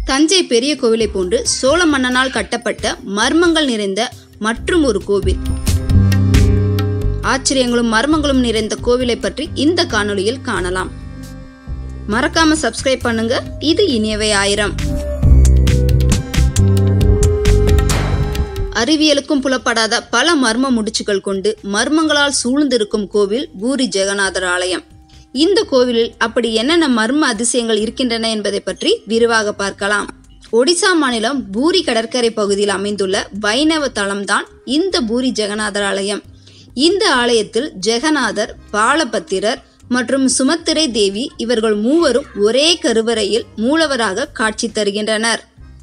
தஞ்சை பெரிய கோவிலை போன்று சோழ மன்னனால் கட்டப்பட்ட மர்மங்கள் நிறைந்த மற்றும் ஒரு கோவில் ஆச்சரியங்களும் மர்மங்களும் நிறைந்த கோவிலை பற்றி இந்த காணொளியில் காணலாம் மறக்காம சப்ஸ்கிரைப் பண்ணுங்க இது இனியவை ஆயிரம் அறிவியலுக்கும் புலப்படாத பல மர்ம முடிச்சுகள் கொண்டு மர்மங்களால் சூழ்ந்திருக்கும் கோவில் பூரி ஜெகநாதர் ஆலயம் இந்த கோவிலில் அப்படி என்னென்ன மர்ம அதிசயங்கள் இருக்கின்றன என்பதை பற்றி விரிவாக பார்க்கலாம் ஒடிசா மாநிலம் பூரி கடற்கரை பகுதியில் அமைந்துள்ள வைணவ தலம்தான் இந்த பூரி ஜெகநாதர் ஆலயம் இந்த ஆலயத்தில் ஜெகநாதர் பாலபத்திரர் மற்றும் சுமத்திரை தேவி இவர்கள் மூவரும் ஒரே கருவறையில் மூலவராக காட்சி தருகின்றனர்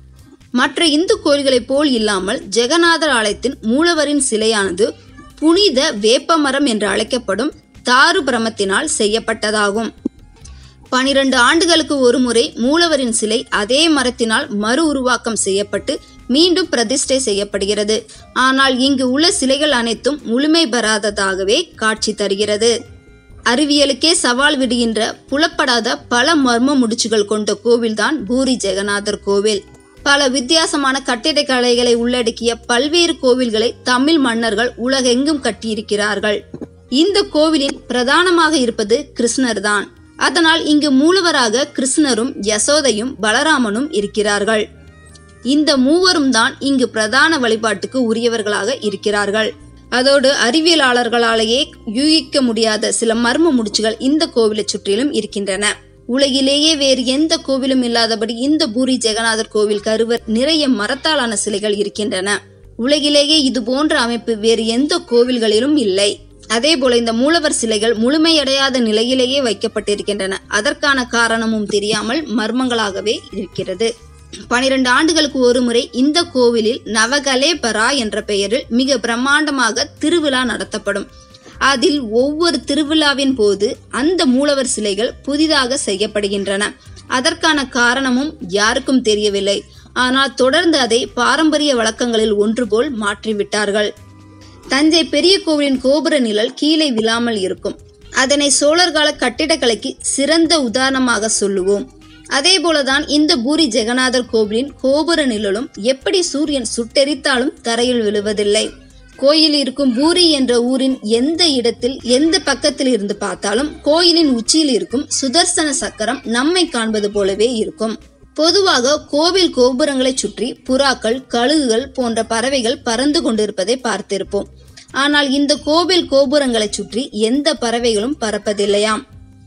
மற்ற இந்து கோயில்களைப் போல் இல்லாமல் ஜெகநாதர் ஆலயத்தின் மூலவரின் சிலையானது புனித வேப்பமரம் என்று அழைக்கப்படும் தாரு பிரமத்தினால் செய்யப்பட்டதாகும் பனிரெண்டு ஆண்டுகளுக்கு ஒருமுறை மூலவரின் சிலை அதே மரத்தினால் மறு உருவாக்கம் செய்யப்பட்டு மீண்டும் பிரதிஷ்டை செய்யப்படுகிறது ஆனால் இங்கு உள்ள சிலைகள் அனைத்தும் முழுமை பெறாததாகவே காட்சி தருகிறது அறிவியலுக்கே சவால் விடுகின்ற புலப்படாத பல மர்ம முடிச்சுகள் கொண்ட கோவில்தான் பூரி ஜெகநாதர் கோவில் பல வித்தியாசமான கட்டிடக்கலைகளை உள்ளடக்கிய பல்வேறு கோவில்களை தமிழ் மன்னர்கள் உலகெங்கும் கட்டியிருக்கிறார்கள் இந்த கோவிலின் பிரதானமாக இருப்பது கிருஷ்ணர் தான் அதனால் இங்கு மூலவராக கிருஷ்ணரும் யசோதையும் பலராமனும் இருக்கிறார்கள் இந்த மூவரும் தான் இங்கு பிரதான வழிபாட்டுக்கு உரியவர்களாக இருக்கிறார்கள் அதோடு அறிவியலாளர்களாலேயே யூகிக்க முடியாத சில மர்ம முடிச்சுகள் இந்த கோவிலை சுற்றிலும் இருக்கின்றன உலகிலேயே வேறு எந்த கோவிலும் இல்லாதபடி இந்த பூரி ஜெகநாதர் கோவில் கருவர் நிறைய மரத்தாலான சிலைகள் இருக்கின்றன உலகிலேயே இது போன்ற அமைப்பு வேறு எந்த கோவில்களிலும் இல்லை அதே போல இந்த மூலவர் சிலைகள் முழுமையடையாத நிலையிலேயே வைக்கப்பட்டிருக்கின்றன அதற்கான காரணமும் தெரியாமல் மர்மங்களாகவே இருக்கிறது பனிரெண்டு ஆண்டுகளுக்கு ஒருமுறை இந்த கோவிலில் நவகலேபரா என்ற பெயரில் மிக பிரம்மாண்டமாக திருவிழா நடத்தப்படும் அதில் ஒவ்வொரு திருவிழாவின் போது அந்த மூலவர் சிலைகள் புதிதாக செய்யப்படுகின்றன அதற்கான காரணமும் யாருக்கும் தெரியவில்லை ஆனால் தொடர்ந்து அதை பாரம்பரிய வழக்கங்களில் ஒன்று போல் மாற்றிவிட்டார்கள் தஞ்சை பெரிய கோவிலின் கோபுர நிழல் கீழே விழாமல் இருக்கும் அதனை சோழர்கால கட்டிடக்கலைக்கு சிறந்த உதாரணமாக சொல்லுவோம் அதே போலதான் இந்த பூரி ஜெகநாதர் கோவிலின் கோபுர நிழலும் எப்படி சூரியன் சுட்டெரித்தாலும் தரையில் விழுவதில்லை கோயில் இருக்கும் பூரி என்ற ஊரின் எந்த இடத்தில் எந்த பக்கத்தில் இருந்து பார்த்தாலும் கோயிலின் உச்சியில் இருக்கும் சுதர்சன சக்கரம் நம்மை காண்பது போலவே இருக்கும் பொதுவாக கோவில் கோபுரங்களை சுற்றி புறாக்கள் கழுகுகள் போன்ற பறவைகள் பறந்து கொண்டிருப்பதை பார்த்திருப்போம் ஆனால் இந்த கோவில் கோபுரங்களை சுற்றி எந்த பறவைகளும் பறப்பதில்லையாம்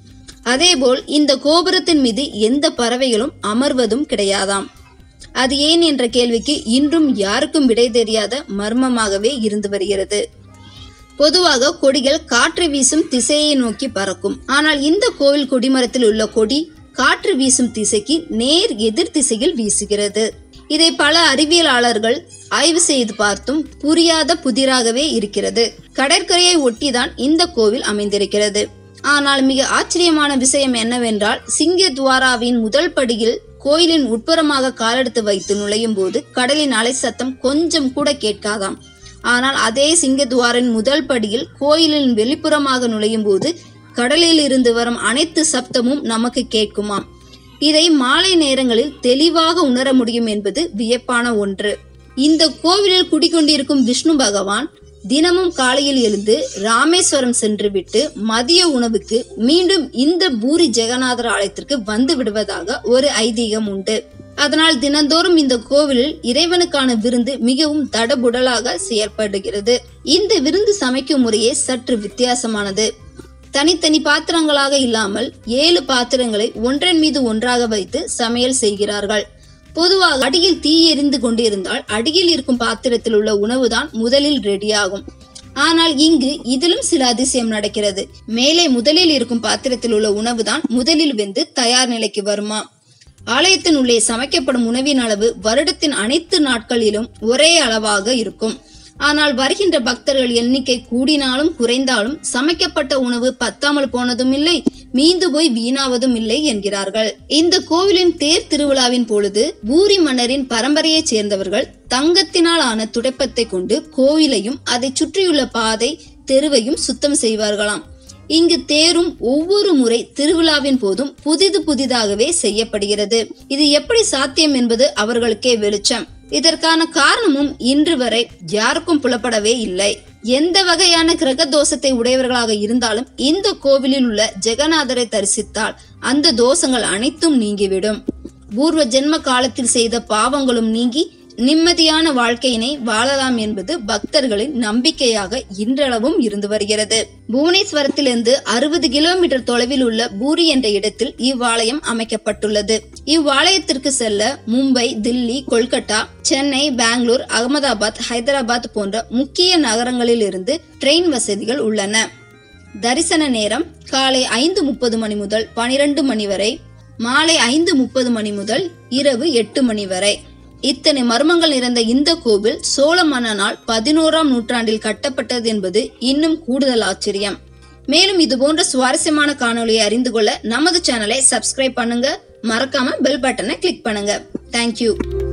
அதேபோல் இந்த கோபுரத்தின் மீது எந்த பறவைகளும் அமர்வதும் கிடையாதாம் அது ஏன் என்ற கேள்விக்கு இன்றும் யாருக்கும் விடை தெரியாத மர்மமாகவே இருந்து வருகிறது பொதுவாக கொடிகள் காற்று வீசும் திசையை நோக்கி பறக்கும் ஆனால் இந்த கோவில் கொடிமரத்தில் உள்ள கொடி காற்று வீசும் திசைக்கு நேர் எதிர் திசையில் வீசுகிறது இதை பல அறிவியலாளர்கள் ஆய்வு செய்து பார்த்தும் புரியாத புதிராகவே இருக்கிறது கடற்கரையை ஒட்டிதான் இந்த கோவில் அமைந்திருக்கிறது ஆனால் மிக ஆச்சரியமான விஷயம் என்னவென்றால் சிங்கத்வாராவின் முதல் படியில் கோயிலின் உட்புறமாக காலெடுத்து வைத்து நுழையும் போது கடலின் அலை சத்தம் கொஞ்சம் கூட கேட்காதாம் ஆனால் அதே சிங்கத்வாரின் முதல் படியில் கோயிலின் வெளிப்புறமாக நுழையும் போது கடலில் இருந்து வரும் அனைத்து சப்தமும் நமக்கு கேட்குமாம் இதை மாலை நேரங்களில் தெளிவாக உணர முடியும் என்பது வியப்பான ஒன்று இந்த கோவிலில் குடிக்கொண்டிருக்கும் விஷ்ணு பகவான் தினமும் காலையில் எழுந்து ராமேஸ்வரம் சென்றுவிட்டு மதிய உணவுக்கு மீண்டும் இந்த பூரி ஜெகநாதர் ஆலயத்திற்கு வந்து விடுவதாக ஒரு ஐதீகம் உண்டு அதனால் தினந்தோறும் இந்த கோவிலில் இறைவனுக்கான விருந்து மிகவும் தடபுடலாக செயற்படுகிறது இந்த விருந்து சமைக்கும் முறையே சற்று வித்தியாசமானது தனித்தனி பாத்திரங்களாக இல்லாமல் ஏழு பாத்திரங்களை ஒன்றன் மீது ஒன்றாக வைத்து சமையல் செய்கிறார்கள் பொதுவாக அடியில் தீ எரிந்து கொண்டிருந்தால் அடியில் இருக்கும் பாத்திரத்தில் உள்ள உணவுதான் முதலில் ரெடியாகும் ஆனால் இங்கு இதிலும் சில அதிசயம் நடக்கிறது மேலே முதலில் இருக்கும் பாத்திரத்தில் உள்ள உணவுதான் முதலில் வெந்து தயார் நிலைக்கு வருமா ஆலயத்தின் உள்ளே சமைக்கப்படும் உணவின் அளவு வருடத்தின் அனைத்து நாட்களிலும் ஒரே அளவாக இருக்கும் ஆனால் வருகின்ற பக்தர்கள் எண்ணிக்கை கூடினாலும் குறைந்தாலும் சமைக்கப்பட்ட உணவு பத்தாமல் போனதும் இல்லை மீந்து போய் வீணாவதும் இல்லை என்கிறார்கள் இந்த கோவிலின் தேர் திருவிழாவின் பொழுது பூரி மன்னரின் பரம்பரையைச் சேர்ந்தவர்கள் தங்கத்தினால் ஆன துடைப்பத்தை கொண்டு கோவிலையும் அதை சுற்றியுள்ள பாதை தெருவையும் சுத்தம் செய்வார்களாம் இங்கு தேரும் ஒவ்வொரு முறை திருவிழாவின் போதும் புதிது புதிதாகவே செய்யப்படுகிறது இது எப்படி சாத்தியம் என்பது அவர்களுக்கே வெளிச்சம் இதற்கான காரணமும் இன்று வரை யாருக்கும் புலப்படவே இல்லை எந்த வகையான கிரக தோஷத்தை உடையவர்களாக இருந்தாலும் இந்த கோவிலில் உள்ள ஜெகநாதரை தரிசித்தால் அந்த தோஷங்கள் அனைத்தும் நீங்கிவிடும் பூர்வ ஜென்ம காலத்தில் செய்த பாவங்களும் நீங்கி நிம்மதியான வாழ்க்கையினை வாழலாம் என்பது பக்தர்களின் நம்பிக்கையாக இன்றளவும் இருந்து வருகிறது புவனேஸ்வரத்திலிருந்து அறுபது கிலோமீட்டர் தொலைவில் உள்ள பூரி என்ற இடத்தில் இவ்வாலயம் அமைக்கப்பட்டுள்ளது இவ்வாலயத்திற்கு செல்ல மும்பை தில்லி கொல்கத்தா சென்னை பெங்களூர் அகமதாபாத் ஹைதராபாத் போன்ற முக்கிய நகரங்களில் இருந்து ட்ரெயின் வசதிகள் உள்ளன தரிசன நேரம் காலை ஐந்து முப்பது மணி முதல் பனிரெண்டு மணி வரை மாலை ஐந்து முப்பது மணி முதல் இரவு எட்டு மணி வரை இத்தனை மர்மங்கள் நிறைந்த இந்த கோவில் சோழ மன்னனால் பதினோராம் நூற்றாண்டில் கட்டப்பட்டது என்பது இன்னும் கூடுதல் ஆச்சரியம் மேலும் இது போன்ற சுவாரஸ்யமான காணொளியை அறிந்து கொள்ள நமது சேனலை சப்ஸ்கிரைப் பண்ணுங்க மறக்காம பெல் பட்டனை கிளிக் பண்ணுங்க தேங்க்யூ